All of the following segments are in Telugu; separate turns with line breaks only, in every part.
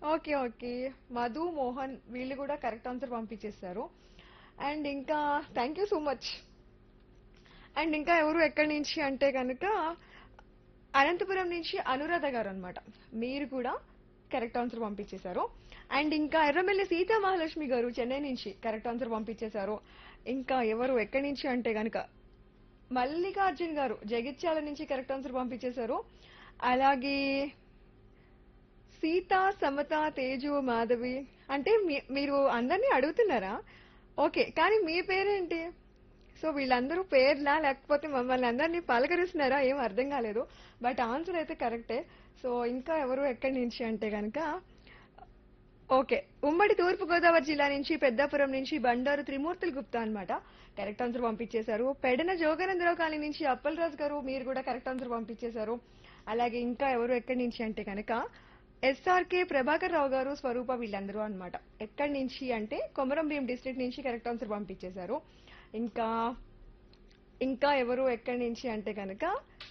ఓకే ఓకే మధు మోహన్ వీళ్ళు కూడా కరెక్ట్ ఆన్సర్ పంపించేశారు అండ్ ఇంకా thank you so much and ఇంకా ఎవరు ఎక్కడి నుంచి అంటే కనుక అనంతపురం నుంచి అనురాధ గారు అనమాట మీరు కూడా కరెక్ట్ ఆన్సర్ పంపించేశారు అండ్ ఇంకా ఎర్రమెల్లి సీతా మహాలక్ష్మి గారు చెన్నై నుంచి కరెక్ట్ ఆన్సర్ పంపించేశారు ఇంకా ఎవరు ఎక్కడి నుంచి అంటే కనుక మల్లికార్జున్ గారు జగిత్యాల నుంచి కరెక్ట్ ఆన్సర్ పంపించేశారు అలాగే సీత సమత తేజు మాధవి అంటే మీ- మీరు అందరినీ అడుగుతున్నారా ఓకే కానీ మీ పేరేంటి సో వీళ్ళందరూ పేర్లా లేకపోతే మమ్మల్ని అందరినీ పలకరిస్తున్నారా ఏం అర్థం కాలేదు బట్ ఆన్సర్ అయితే కరెక్టే సో ఇంకా ఎవరు ఎక్కడి నుంచి అంటే కనుక ఓకే ఉమ్మడి తూర్పుగోదావరి జిల్లా నుంచి పెద్దాపురం నుంచి బండారు త్రిమూర్తులు గుప్తా అన్నమాట కరెక్ట్ ఆన్సర్ పంపించేశారు పెడన జోగనందరావు కాలనీ నుంచి అప్పలరాజు గారు మీరు కూడా కరెక్ట్ ఆన్సర్ పంపించేశారు అలాగే ఇంకా ఎవరు ఎక్కడి నుంచి అంటే కనుక ఎస్ఆర్కే ప్రభాకర్ రావు గారు స్వరూప వీళ్ళందరూ అన్నమాట ఎక్కడి నుంచి అంటే కొమరం భీం డిస్ట్రిక్ట్ నుంచి కరెక్ట్ ఆన్సర్ పంపించేశారు ఇంకా ఇంకా ఎవరు ఎక్కడి నుంచి అంటే కనుక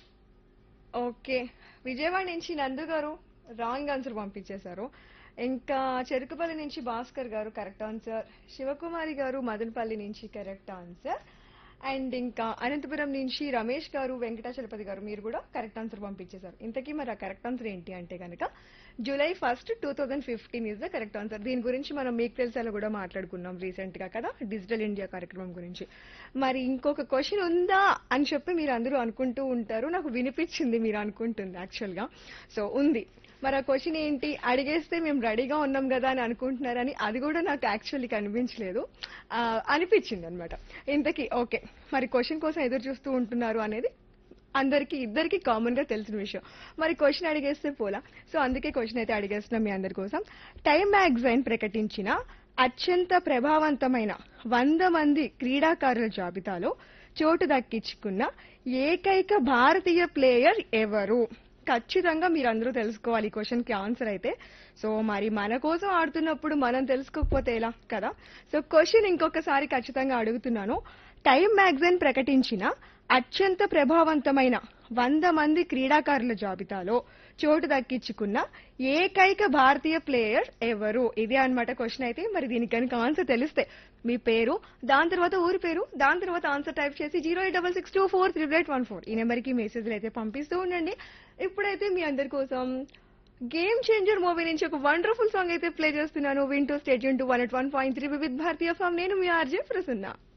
ఓకే విజయవాడ నుంచి నందు గారు రాంగ్ ఆన్సర్ పంపించేశారు ఇంకా చెరుకుపల్లి నుంచి భాస్కర్ గారు కరెక్ట్ ఆన్సర్ శివకుమారి గారు మదనపల్లి నుంచి కరెక్ట్ ఆన్సర్ అండ్ ఇంకా అనంతపురం నుంచి రమేష్ గారు వెంకటాచలపతి గారు మీరు కూడా కరెక్ట్ ఆన్సర్ పంపించేశారు ఇంతకీ మరి ఆ కరెక్ట్ ఆన్సర్ ఏంటి అంటే కనుక July first two thousand fifteen is the correct answer దీని గురించి మనం మీకు తెలిసేలా కూడా మాట్లాడుకున్నాం రీసెంట్ గా కదా డిజిటల్ ఇండియా కార్యక్రమం గురించి మరి ఇంకొక క్వశ్చన్ ఉందా అని చెప్పి మీరు అందరూ అనుకుంటూ ఉంటారు నాకు వినిపించింది మీరు అనుకుంటుంది యాక్చువల్ గా సో ఉంది మరి ఆ క్వశ్చన్ ఏంటి అడిగేస్తే మేము రెడీగా ఉన్నాం కదా అని అనుకుంటున్నారని అది కూడా నాకు యాక్చువల్లీ కనిపించలేదు ఆ, అనిపించింది అనమాట ఇంతకీ ఓకే మరి క్వశ్చన్ కోసం ఎదురు చూస్తూ ఉంటున్నారు అనేది అందరికి ఇద్దరికి కామన్ గా తెలిసిన విషయం మరి క్వశ్చన్ అడిగేస్తే పోలా సో అందుకే క్వశ్చన్ అయితే అడిగేస్తున్నాం మీ అందరి కోసం టైమ్ మ్యాగజైన్ ప్రకటించిన అత్యంత ప్రభావవంతమైన వంద మంది క్రీడాకారుల జాబితాలో చోటు దక్కించుకున్న ఏకైక భారతీయ ప్లేయర్ ఎవరు ఖచ్చితంగా మీరు అందరూ తెలుసుకోవాలి ఈ క్వశ్చన్ కి ఆన్సర్ అయితే సో మరి మన కోసం ఆడుతున్నప్పుడు మనం తెలుసుకోకపోతే ఎలా కదా సో క్వశ్చన్ ఇంకొకసారి ఖచ్చితంగా అడుగుతున్నాను టైమ్ మ్యాగజైన్ ప్రకటించిన అత్యంత ప్రభావవంతమైన వంద మంది క్రీడాకారుల జాబితాలో చోటు దక్కించుకున్న ఏకైక భారతీయ ప్లేయర్ ఎవరు ఇదే అన్నమాట క్వశ్చన్ అయితే మరి దీనికి కనుక ఆన్సర్ తెలిస్తే మీ పేరు దాని తర్వాత ఊరి పేరు దాని తర్వాత ఆన్సర్ టైప్ చేసి zero eight double six two four three eight one four ఈ నెంబర్కి మెసేజ్లు అయితే పంపిస్తూ ఉండండి ఇప్పుడైతే మీ అందరి కోసం గేమ్ చేంజర్ మూవీ నుంచి ఒక వండర్ఫుల్ సాంగ్ అయితే ప్లే చేస్తున్నాను వింటూ state to one at one point three with భారతీయ ఫామ్ నేను మీ ఆర్జే ప్రసన్న